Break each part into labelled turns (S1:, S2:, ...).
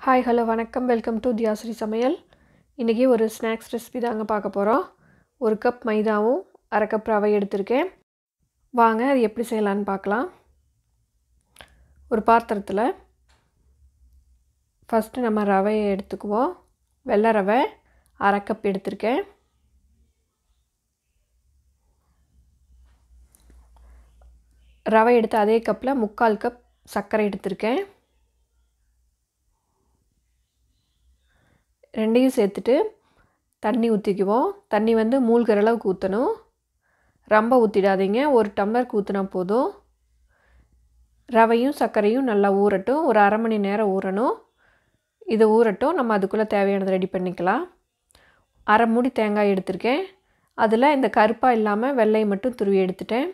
S1: hi hello வணக்கம் welcome to Thiyashree சமையல் இன்றைக்கி ஒரு ஸ்நாக்ஸ் ரெசிபி தாங்க பார்க்க போகிறோம் ஒரு கப் மைதாவும் அரை கப் ரவை எடுத்திருக்கேன் வாங்க அது எப்படி செய்யலான்னு பார்க்கலாம் ஒரு பாத்திரத்தில் ஃபஸ்ட்டு நம்ம ரவையை எடுத்துக்குவோம் வெள்ளை ரவை அரை கப் எடுத்திருக்கேன் ரவை எடுத்து அதே கப்பில் முக்கால் கப் சர்க்கரை எடுத்திருக்கேன் ரெண்டையும் சேர்த்துட்டு தண்ணி ஊற்றிக்குவோம் தண்ணி வந்து மூழ்கிற அளவுக்கு ஊற்றணும் ரொம்ப ஊற்றிடாதீங்க ஒரு டம்ளருக்கு ஊற்றினா போதும் ரவையும் சர்க்கரையும் நல்லா ஊறட்டும் ஒரு அரை மணி நேரம் ஊறணும் இது ஊறட்டும் நம்ம அதுக்குள்ளே தேவையானதை ரெடி பண்ணிக்கலாம் அரை மூடி தேங்காய் எடுத்திருக்கேன் அதில் இந்த கருப்பாக இல்லாமல் வெள்ளையை மட்டும் துருவி எடுத்துட்டேன்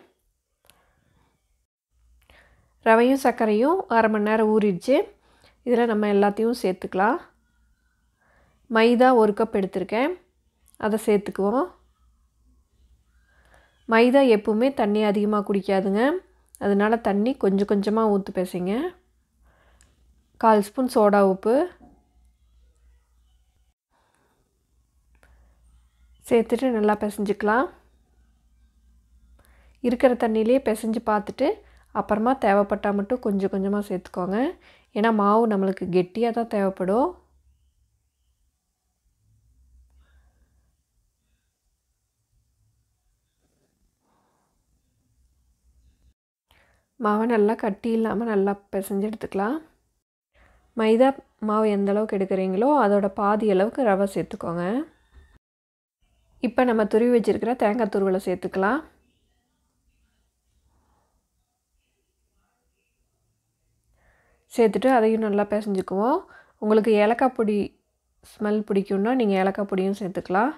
S1: ரவையும் சர்க்கரையும் அரை மணி நேரம் ஊறிடுச்சு இதில் நம்ம எல்லாத்தையும் சேர்த்துக்கலாம் மைதா ஒரு கப் எடுத்திருக்கேன் அதை சேர்த்துக்குவோம் மைதா எப்பவுமே தண்ணி அதிகமாக குடிக்காதுங்க அதனால் தண்ணி கொஞ்சம் கொஞ்சமாக ஊற்று பேசிங்க கால் ஸ்பூன் சோடா உப்பு சேர்த்துட்டு நல்லா பிசைஞ்சிக்கலாம் இருக்கிற தண்ணியிலே பிசைஞ்சு பார்த்துட்டு அப்புறமா தேவைப்பட்டால் மட்டும் கொஞ்சம் கொஞ்சமாக சேர்த்துக்கோங்க ஏன்னா மாவு நம்மளுக்கு கெட்டியாக தான் தேவைப்படும் மாவை நல்லா கட்டி இல்லாமல் நல்லா பிசைஞ்சு எடுத்துக்கலாம் மைதா மாவு எந்த அளவுக்கு எடுக்கிறீங்களோ அதோட பாதி அளவுக்கு ரவை சேர்த்துக்கோங்க இப்போ நம்ம துருவி வச்சுருக்கிற தேங்காய் துருவலை சேர்த்துக்கலாம் சேர்த்துட்டு அதையும் நல்லா பிசைஞ்சுக்குவோம் உங்களுக்கு ஏலக்காய் பொடி ஸ்மெல் பிடிக்கும்னா நீங்கள் ஏலக்காய் பொடியும் சேர்த்துக்கலாம்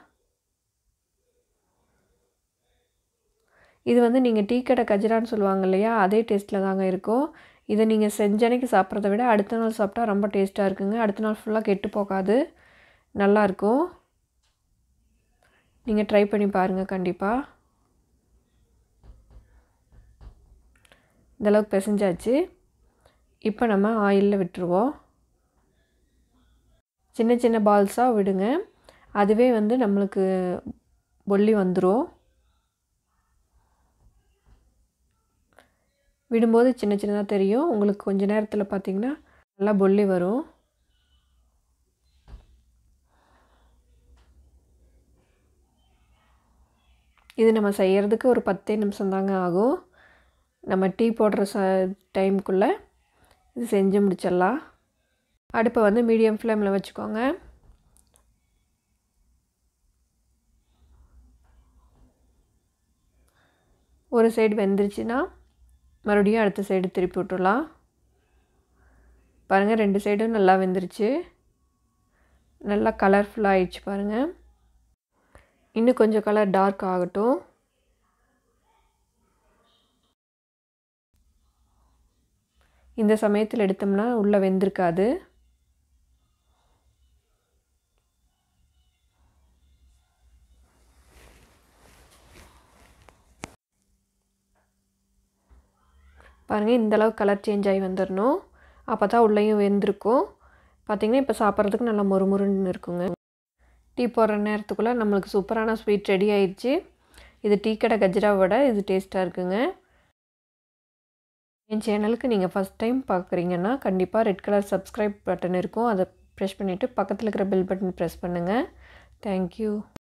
S1: இது வந்து நீங்கள் டீ கடை கஜரான்னு சொல்லுவாங்க இல்லையா அதே டேஸ்ட்டில் தாங்க இருக்கும் இதை நீங்கள் செஞ்ச அன்னைக்கு சாப்பிட்றத விட அடுத்த நாள் சாப்பிட்டா ரொம்ப டேஸ்ட்டாக இருக்குங்க அடுத்த நாள் ஃபுல்லாக கெட்டு போகாது நல்லாயிருக்கும் நீங்கள் ட்ரை பண்ணி பாருங்கள் கண்டிப்பாக இந்தளவுக்கு பிசைஞ்சாச்சு இப்போ நம்ம ஆயிலில் விட்டுருவோம் சின்ன சின்ன பால்ஸாக விடுங்க அதுவே வந்து நம்மளுக்கு பொல்லி வந்துடும் விடும்போது சின்ன சின்னதாக தெரியும் உங்களுக்கு கொஞ்ச நேரத்தில் பார்த்திங்கன்னா நல்லா பொல்லி வரும் இது நம்ம செய்கிறதுக்கு ஒரு பத்தே நிமிஷம் தாங்க ஆகும் நம்ம டீ போடுற ச டைமுக்குள்ளே இது செஞ்சு முடிச்சிடலாம் அடுப்பை வந்து மீடியம் ஃப்ளேமில் வச்சுக்கோங்க ஒரு சைடு வெந்துருச்சுன்னா மறுபடியும் அடுத்த சைடு திருப்பி விட்டுடலாம் பாருங்கள் ரெண்டு சைடும் நல்லா வெந்துருச்சு நல்லா கலர்ஃபுல்லாக ஆயிடுச்சு பாருங்கள் இன்னும் கொஞ்சம் கலர் டார்க் ஆகட்டும் இந்த சமயத்தில் எடுத்தோம்னா உள்ளே வெந்திருக்காது பாருங்கள் இந்தளவு கலர் சேஞ்ச் ஆகி வந்துடணும் அப்போ தான் உள்ளேயும் வெந்திருக்கும் பார்த்திங்கன்னா இப்போ சாப்பிட்றதுக்கு நல்லா மொறுமொறுன்னு இருக்குங்க டீ போடுற நேரத்துக்குள்ளே நம்மளுக்கு சூப்பரான ஸ்வீட் ரெடி ஆயிடுச்சு இது டீ கடை கஜ்ராவோட இது டேஸ்ட்டாக இருக்குங்க என் சேனலுக்கு நீங்கள் ஃபஸ்ட் டைம் பார்க்குறீங்கன்னா கண்டிப்பாக ரெட் கலர் சப்ஸ்கிரைப் பட்டன் இருக்கும் அதை ப்ரெஸ் பண்ணிவிட்டு பக்கத்தில் இருக்கிற பெல் பட்டன் ப்ரெஸ் பண்ணுங்கள் தேங்க்யூ